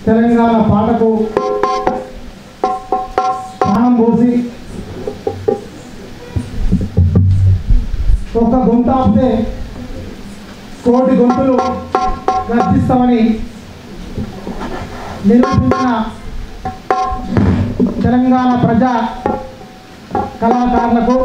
తెలంగాణ పాటకు ప్రాణం పోసి ఒక గొంతు ఆపితే కోటి గొంతులు గర్జిస్తామని నిరూపించిన తెలంగాణ ప్రజా కళాకారులకు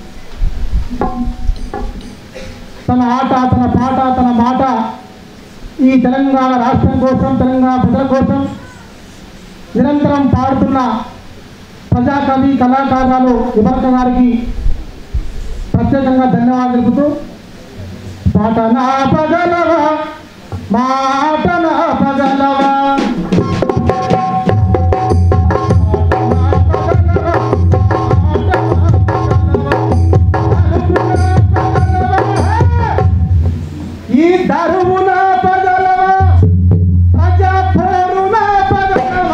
తన ఆట తన పాట తన మాట ఈ తెలంగాణ రాష్ట్రం కోసం తెలంగాణ ప్రజల కోసం నిరంతరం పాడుతున్న ప్రజాకవి కళాకారులు విభర్క గారికి ప్రత్యేకంగా ధన్యవాదాలు తెలుపుతూ పాట నా పగలవా మాట నా పగలవా ఈ దరువున పగలవా ప్రజా పోరున పగలవా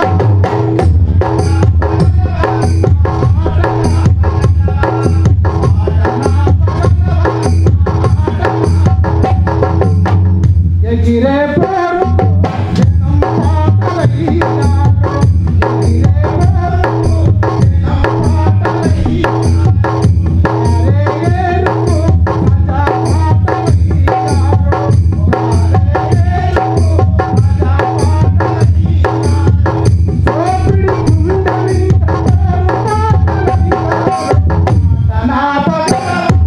ఎగిరే పోరు జనం పాటలయ్యారు. ఎగిరే పోరు జనం పాటలయ్యారు. ఆరేరుకు ప్రజా పాటలయ్యారు. ఆరేరుకు ప్రజా పాటలయ్యారు. సోపిడి గుండెలి తోరు పాటలయ్యారు. నా పగల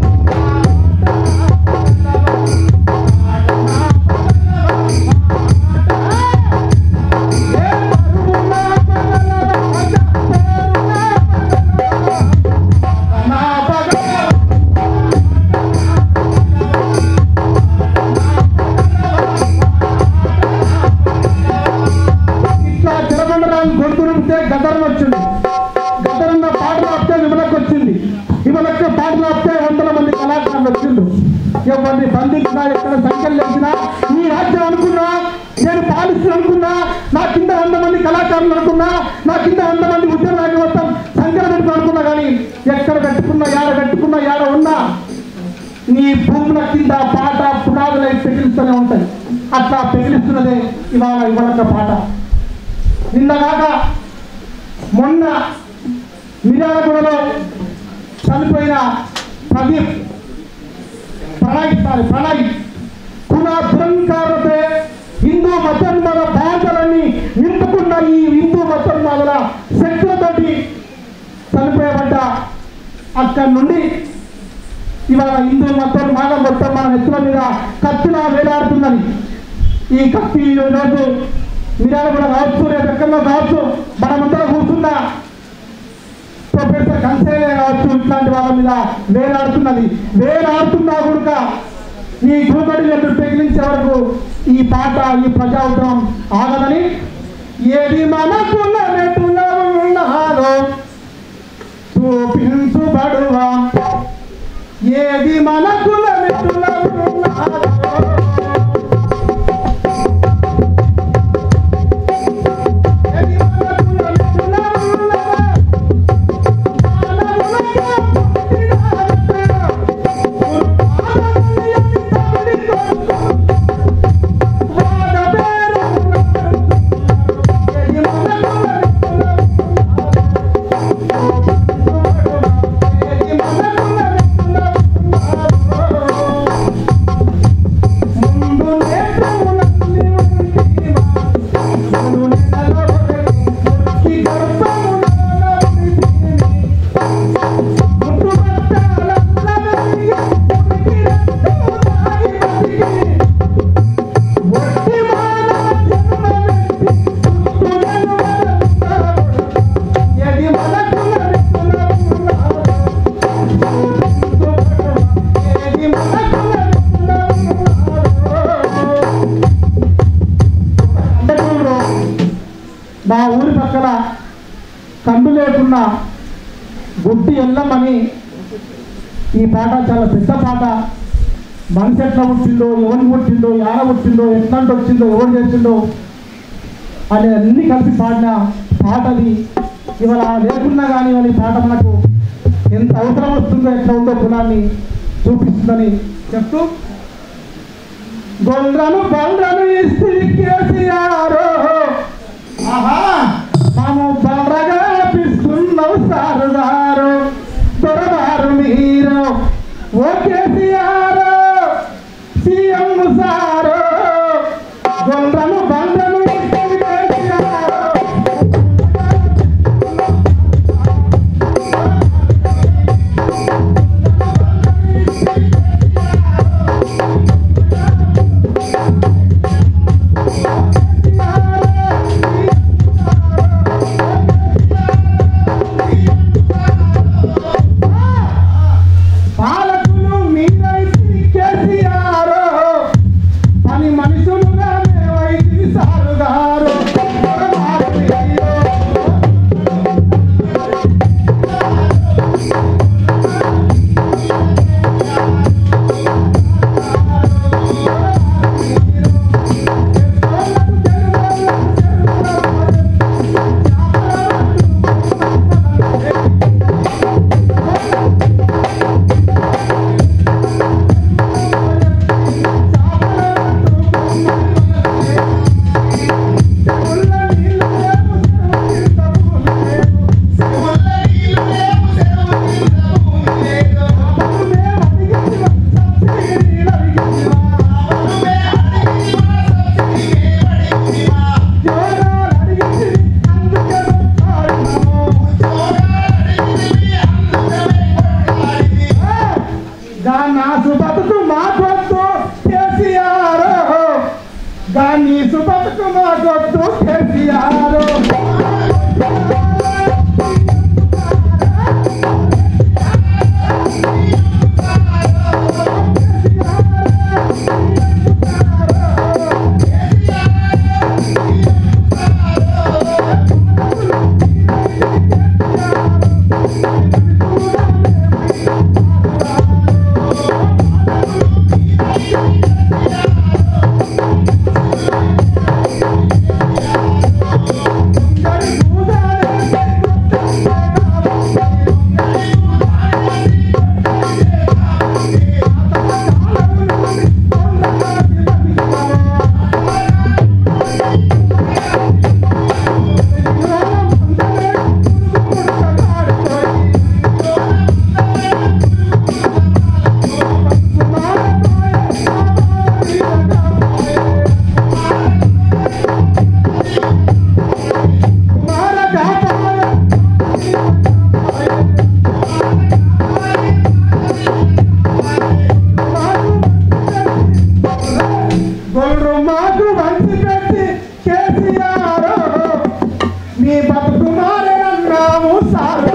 ఇట్లా తిరగండరాని గొంతు నింపితే గద్దరం వచ్చింది గద్దరన్న పాటలు వస్తే విమలకు వచ్చింది విమలకి పాటలు వస్తే వందల మంది కళాకారులు వచ్చిండు ఎవరిని బంధించినా ఎక్కడ సంఖ్యలు లేచినా ఈ రాజ్యం అనుకున్నా నేను పాలిస్తున్నా అనుకున్నా నా కింద వంద మంది కళాకారులు అనుకున్నా నా కింద వంద మంది ఉద్యోగాలు మొత్తం సంఖ్యలు పెట్టుకుని అనుకున్నా కానీ ఎక్కడ పెట్టుకున్నా యాడ పెట్టుకున్నా యాడ ఉన్నా నీ భూముల కింద పాట పునాదులై పెకిలిస్తూనే ఉంటాయి అట్లా పెకిలిస్తున్నదే ఇవాళ ఇవాళ పాట నిన్నగాక మొన్న మిర్యాలగూడలో చనిపోయిన ప్రదీప్ ప్రణయ్ సారీ ప్రణయ్ కుల దురంకారతే హిందూ మతోన్మాద భాషలన్నీ నింపుకున్న ఈ హిందూ మతోన్మాదుల శక్తులతోటి చనిపోయబడ్డ అక్కడి నుండి ఇవాళ హిందూ మొత్తం మాగ మొత్తం మన నెత్తుల మీద కత్తిలా వేలాడుతున్నది ఈ కత్తి ఈ రోజు మీరాలు కూడా కావచ్చు రేపు ఎక్కడో కావచ్చు మనమంతా కూర్చున్న ప్రొఫెసర్ కన్సేలే కావచ్చు ఇట్లాంటి వాళ్ళ మీద వేలాడుతున్నది వేలాడుతున్నా కూడా ఈ గురుబడి రెండు పెగిలించే వరకు ఈ పాట ఈ ప్రజా ఉద్యమం ఆగదని ఏది మనకున్న నెట్టులో ఉన్నారో చూపించుబడువా ఏది మనకు మెట్టులో ఉన్నారో ఏది మనకు మెట్టులో ఉన్నారో మానవులతో పుట్టినారో ఉత్పాదనని తమిడి కొరకు వాద పేరు ఏది మనకు మెట్టులో ఏది మనకు మెట్టులో ముందు నేత్రములన్నీ ఉంటివా ముందు నెలలో మురికి గర్భములలో ఉంటివి ముట్టు బట్టలల్ల వెలిగి మురికి రక్తము తాగి బతికి ఒట్టి మానవ జన్మమెత్తి పుట్టులను వరమున్నాడు ఎది మనకుల నెక్కుల ఉన్నాడు ఏది మనకుల నెక్కుల ఉన్నాడు మా ఊరి పక్కన కండు లేకున్నా గుడ్డి ఎల్లమని ఈ పాట చాలా పెద్ద పాట మనిషి ఎట్లా పుట్టిందో ఎవరిని పుట్టిందో యాడ పుట్టిందో ఎట్లాంటి వచ్చిందో ఎవరు చేసిందో అని అన్ని కలిసి పాడిన పాటది ఇవాళ లేకున్నా కానీ ఇవాళ ఈ పాట మనకు ఎంత అవసరం వస్తుందో ఎట్లా ఉందో కులాన్ని చూపిస్తుందని చెప్తూ గొండ్రను బండ్రను ఇస్త్రీ కేసీఆర్ గొండ్రను బండ్రను ఇష్టం కేసీఆర్ పాలకులు మీరైతే కేసీఆర్ పని మనుషులుగా మేమైతే సారు గారు బతుకు మాకొద్దు కేసీఆర్ దాన్ని సుబతుకు మాకొద్దు కేసీఆర్ గొర్రె మాకు వంచి పెట్టి కేసీఆర్ మీ బతుకు మారేనన్నాము సారు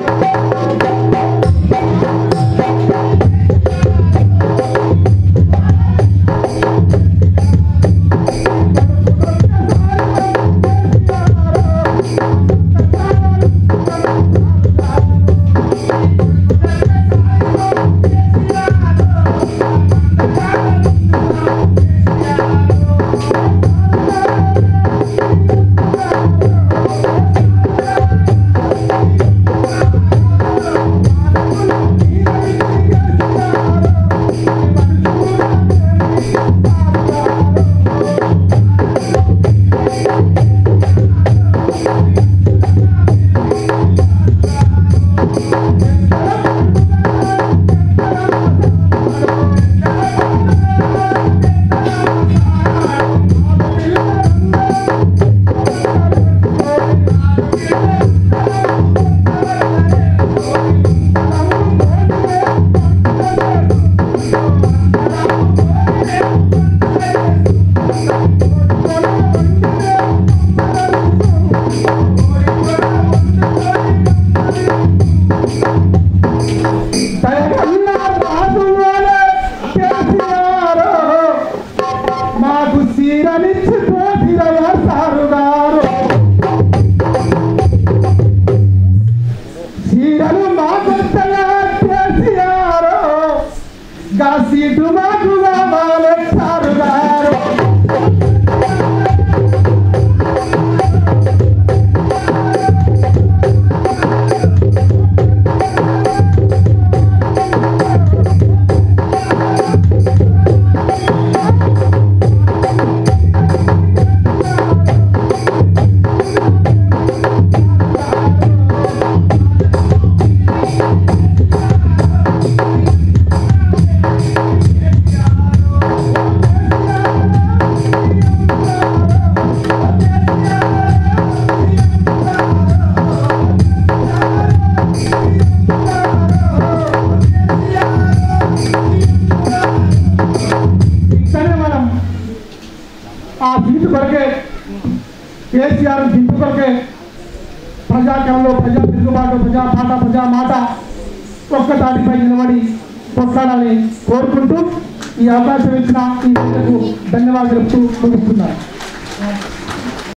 కొరకే కేసీఆర్ దింపు కొరకే ప్రజాకరణలో ప్రజా తిరుగుబాటు ప్రజా పాట ప్రజా మాట ఒక్క దాటిపై నిలబడి కొట్లాడాలని కోరుకుంటూ ఈ అవకాశం ఇచ్చిన ఈ ప్రజలకు ధన్యవాదాలు చెప్తూ ముగిస్తున్నాను